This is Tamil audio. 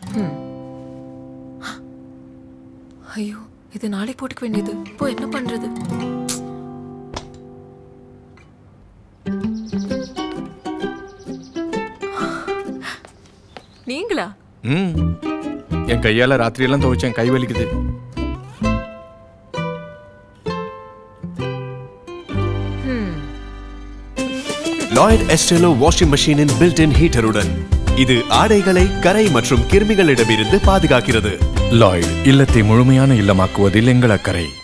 ஐயோ இது நாளைக்கு போட்டுக்க வேண்டியது இப்போ என்ன பண்றது நீங்களா ம் என் கையால ராத்திரியெல்லாம் துவைச்சேன் கை வலிக்குது லாய்ட் எஸ்டெலோ வாஷிங் மெஷினின் பில்ட்-இன் ஹீட்டருடன் இது ஆடைகளை கரை மற்றும் கிருமிகளிடமிருந்து பாதுகாக்கிறது லாய்டு இல்லத்தை முழுமையான இல்லமாக்குவதில் எங்கள் அக்கறை